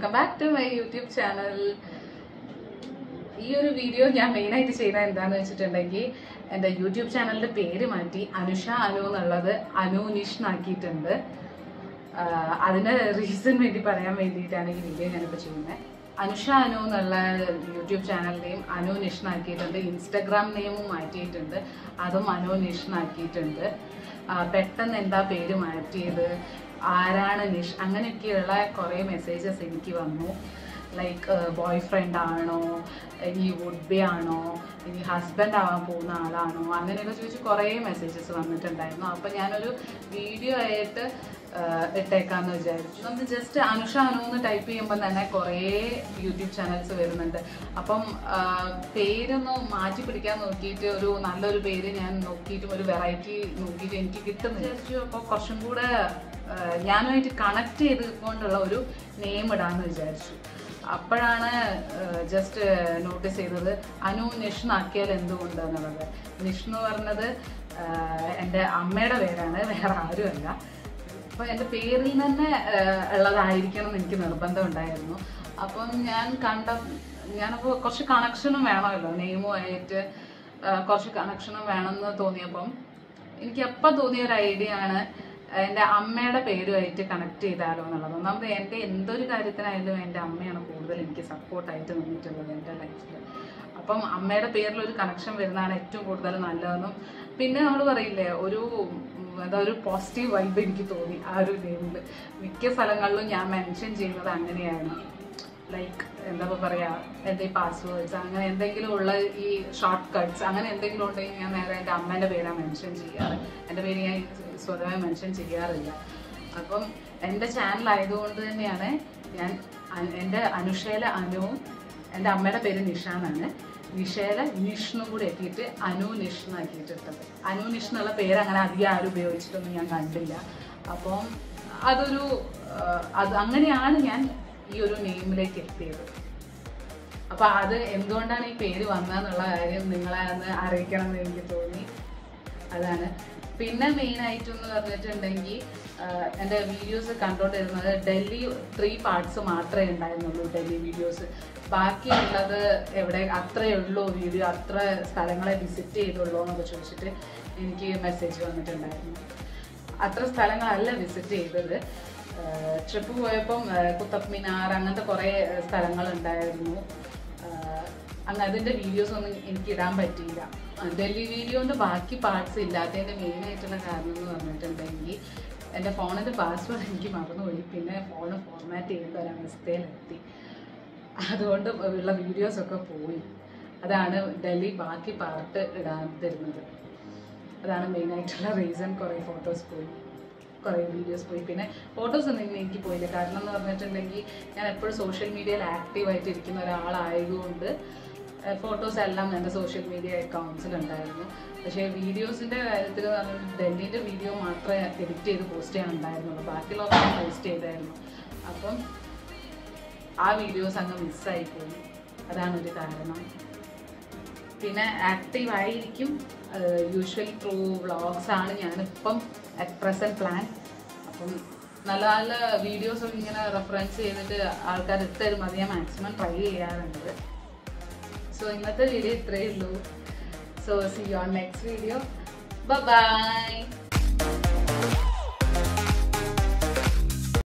welcome back to my YouTube channel ഈ ഒരു video ഞാൻ മെയിനായിട്ട് ചെയ്യുന്നത് എന്താണെന്ന് വെച്ചിട്ടുണ്ടെങ്കിൽ എൻ്റെ യൂട്യൂബ് ചാനലിൻ്റെ പേര് മാറ്റി അനുഷ അനു എന്നുള്ളത് അനു നിഷ് ആക്കിയിട്ടുണ്ട് ആഹ് അതിന് റീസൺ വേണ്ടി പറയാൻ വേണ്ടിയിട്ടാണ് ഈ വീഡിയോ ഞാനിപ്പോൾ ചെയ്യുന്നത് അനുഷ അനു എന്നുള്ള യൂട്യൂബ് ചാനലിനെയും അനു നിഷ് ആക്കിയിട്ടുണ്ട് ഇൻസ്റ്റഗ്രാം നെയിമും മാറ്റിയിട്ടുണ്ട് അതും അനു നിഷ് ആക്കിയിട്ടുണ്ട് ആഹ് പെട്ടെന്ന് എന്താ പേര് മാറ്റിയത് ആരാണ് നിഷ് അങ്ങനെയൊക്കെയുള്ള കുറേ മെസ്സേജസ് എനിക്ക് വന്നു ലൈക്ക് ബോയ് ഫ്രണ്ട് ആണോ ഇനി വുഡ് ബി ആണോ ഇനി ഹസ്ബൻഡ് ആവാൻ പോകുന്ന ആളാണോ അങ്ങനെയൊക്കെ ചോദിച്ച് കുറേ മെസ്സേജസ് വന്നിട്ടുണ്ടായിരുന്നു അപ്പം ഞാനൊരു വീഡിയോ ആയിട്ട് ആഹ് ഇട്ടേക്കാന്ന് വിചാരിച്ചു നമുക്ക് ജസ്റ്റ് അനുഷ അനു എന്ന് ടൈപ്പ് ചെയ്യുമ്പോൾ തന്നെ കുറേ യൂട്യൂബ് ചാനൽസ് വരുന്നുണ്ട് അപ്പം ആഹ് പേരൊന്ന് മാറ്റി പിടിക്കാൻ നോക്കിയിട്ട് ഒരു നല്ലൊരു പേര് ഞാൻ നോക്കിയിട്ടും ഒരു വെറൈറ്റി നോക്കിയിട്ട് എനിക്ക് കിട്ടുന്നില്ല വിചാരിച്ചു അപ്പോൾ കുറച്ചും കൂടെ ആഹ് ഞാനുമായിട്ട് കണക്ട് ചെയ്തുകൊണ്ടുള്ള ഒരു നെയിം ഇടാന്ന് വിചാരിച്ചു അപ്പോഴാണ് ജസ്റ്റ് നോട്ടീസ് ചെയ്തത് അനു നിഷ് ആക്കിയാൽ എന്തുകൊണ്ട് എന്നുള്ളത് നിഷ് എന്ന് പറഞ്ഞത് ആഹ് എൻ്റെ അമ്മയുടെ പേരാണ് വേറെ ആരുമല്ല അപ്പോൾ എൻ്റെ പേരിൽ തന്നെ ആഹ് ഉള്ളതായിരിക്കണം എന്ന് എനിക്ക് നിർബന്ധം ഉണ്ടായിരുന്നു അപ്പം ഞാൻ കണ്ട ഞാനപ്പോൾ കുറച്ച് കണക്ഷനും വേണമല്ലോ നെയിമുമായിട്ട് ആഹ് കുറച്ച് കണക്ഷനും വേണമെന്ന് തോന്നിയപ്പം എനിക്ക് എപ്പോൾ തോന്നിയ ഒരു ഐഡിയ ആണ് എൻ്റെ അമ്മയുടെ പേരുമായിട്ട് കണക്ട് ചെയ്താലോ എന്നുള്ളത് ഒന്നാമത് എൻ്റെ എന്തൊരു കാര്യത്തിനായാലും എൻ്റെ അമ്മയാണ് കൂടുതൽ എനിക്ക് സപ്പോർട്ടായിട്ട് നിന്നിട്ടുള്ളത് എൻ്റെ ലൈഫിൽ അപ്പം അമ്മയുടെ പേരിൽ ഒരു കണക്ഷൻ വരുന്നതാണ് ഏറ്റവും കൂടുതൽ നല്ലതെന്നും പിന്നെ നമ്മൾ പറയില്ലേ ഒരു ഉം, എന്താ ഒരു പോസിറ്റീവ് വൈബ് എനിക്ക് തോന്നി ആ ഒരു നെയിമിൽ മിക്ക സ്ഥലങ്ങളിലും ഞാൻ മെൻഷൻ ചെയ്യുന്നത് അങ്ങനെയാണ് ലൈക്ക് എന്താ പറയാ എൻ്റെ പാസ്വേഡ്സ് അങ്ങനെ എന്തെങ്കിലും ഉള്ള ഈ ഷോർട്ട് കട്ട്സ് അങ്ങനെ എന്തെങ്കിലും ഉണ്ടെങ്കിൽ ഞാൻ നേരെ എൻ്റെ അമ്മേൻ്റെ പേരാണ് മെൻഷൻ ചെയ്യാറ് എൻ്റെ പേര് ഞാൻ സ്വതവേ മെൻഷൻ ചെയ്യാറില്ല അപ്പം എൻ്റെ ചാനൽ ആയതുകൊണ്ട് തന്നെയാണ് ഞാൻ അ- എൻ്റെ അനുഷയിലെ അനുവും എൻ്റെ അമ്മയുടെ പേര് നിഷാന്നാണ് നിഷയിലെ നിഷ്ണും കൂടി എത്തിയിട്ട് അനു നിഷ് എന്നാക്കിയിട്ടിട്ടത് അനു നിഷ് എന്നുള്ള പേര് അങ്ങനെ അധികം ആരും ഉപയോഗിച്ചിട്ടൊന്നും ഞാൻ കണ്ടില്ല അപ്പം അതൊരു ആ, അത് അങ്ങനെയാണ് ഞാൻ ഈ ഒരു നെയിമിലേക്ക് എത്തിയത് അപ്പൊ അത് എന്തുകൊണ്ടാണ് ഈ പേര് വന്നതെന്നുള്ള കാര്യം നിങ്ങളെ ഒന്ന് അറിയിക്കണം എന്ന് എനിക്ക് തോന്നി അതാണ് പിന്നെ മെയിൻ ആയിട്ടെന്ന് പറഞ്ഞിട്ടുണ്ടെങ്കിൽ ആഹ്, എൻ്റെ വീഡിയോസ് കണ്ടുകൊണ്ടിരുന്നത് ഡൽഹി ത്രീ പാർട്സ് മാത്രമേ ഉണ്ടായിരുന്നുള്ളൂ ഡൽഹി വീഡിയോസ് ബാക്കിയുള്ളത് എവിടെ അത്രയേ ഉള്ളൂ വീഡിയോ അത്ര സ്ഥലങ്ങളെ വിസിറ്റ് ചെയ്തുള്ളൂ എന്നൊക്കെ ചോദിച്ചിട്ട് എനിക്ക് മെസ്സേജ് വന്നിട്ടുണ്ടായിരുന്നു അത്ര സ്ഥലങ്ങളല്ല വിസിറ്റ് ചെയ്തത് ട്രിപ്പ് പോയപ്പം ആഹ്, കുത്തബ് മിനാർ അങ്ങനത്തെ കുറേ സ്ഥലങ്ങളുണ്ടായിരുന്നു ആഹ്, അങ്ങ് അതിൻ്റെ വീഡിയോസ് ഒന്നും എനിക്ക് ഇടാൻ പറ്റിയില്ല ആ, ഡൽഹി വീഡിയോൻ്റെ ബാക്കി പാർട്സ് ഇല്ലാത്തതിൻ്റെ മെയിൻ ആയിട്ടുള്ള കാരണം എന്ന് പറഞ്ഞിട്ടുണ്ടെങ്കിൽ എൻ്റെ ഫോണിൻ്റെ പാസ്വേഡ് എനിക്ക് മറന്നുപോയി പിന്നെ ഫോൺ ഫോർമാറ്റ് ചെയ്യേണ്ട ഒരവസ്ഥയിലെത്തി അതുകൊണ്ട് ഉള്ള വീഡിയോസൊക്കെ പോയി അതാണ് ഡൽഹി ബാക്കി പാർട്ട് ഇടാതിരുന്നത് അതാണ് മെയിൻ ആയിട്ടുള്ള റീസൺ കുറേ ഫോട്ടോസ് പോയി കുറേ വീഡിയോസ് പോയി പിന്നെ ഫോട്ടോസ് ഒന്നും ഇനി എനിക്ക് പോയില്ല കാരണം എന്ന് പറഞ്ഞിട്ടുണ്ടെങ്കിൽ ഞാൻ എപ്പോഴും സോഷ്യൽ മീഡിയയിൽ ആക്റ്റീവായിട്ട് ഇരിക്കുന്ന ഒരാളായതുകൊണ്ട് ഫോട്ടോസ് എല്ലാം എൻ്റെ സോഷ്യൽ മീഡിയ അക്കൗണ്ട്സിൽ ഉണ്ടായിരുന്നു പക്ഷേ വീഡിയോസിൻ്റെ കാര്യത്തിൽ ഡൽഹിൻ്റെ വീഡിയോ മാത്രമേ എഡിറ്റ് ചെയ്ത് പോസ്റ്റ് ചെയ്യാൻ ഉണ്ടായിരുന്നുള്ളൂ ബാക്കിയുള്ളതൊക്കെ ഞാൻ പോസ്റ്റ് ചെയ്തായിരുന്നു അപ്പം ആ വീഡിയോസ് അങ്ങ് മിസ്സായി പോയി അതാണ് ഒരു കാരണം പിന്നെ ആക്റ്റീവ് ആയിരിക്കും യൂഷ്വലി ത്രൂ വ്ളോഗ്സ് ആണ് ഞാനിപ്പം അറ്റ് പ്രസൻറ്റ് പ്ലാൻ അപ്പം നല്ല നല്ല വീഡിയോസ് ഇങ്ങനെ റെഫറൻസ് ചെയ്തിട്ട് ആൾക്കാർ എത്തരും അത് ഞാൻ മാക്സിമം ട്രൈ ചെയ്യാറുണ്ട് സോ ഇന്നത്തെ വീഡിയോ ഇത്രയേ ഉള്ളൂ so see you next video by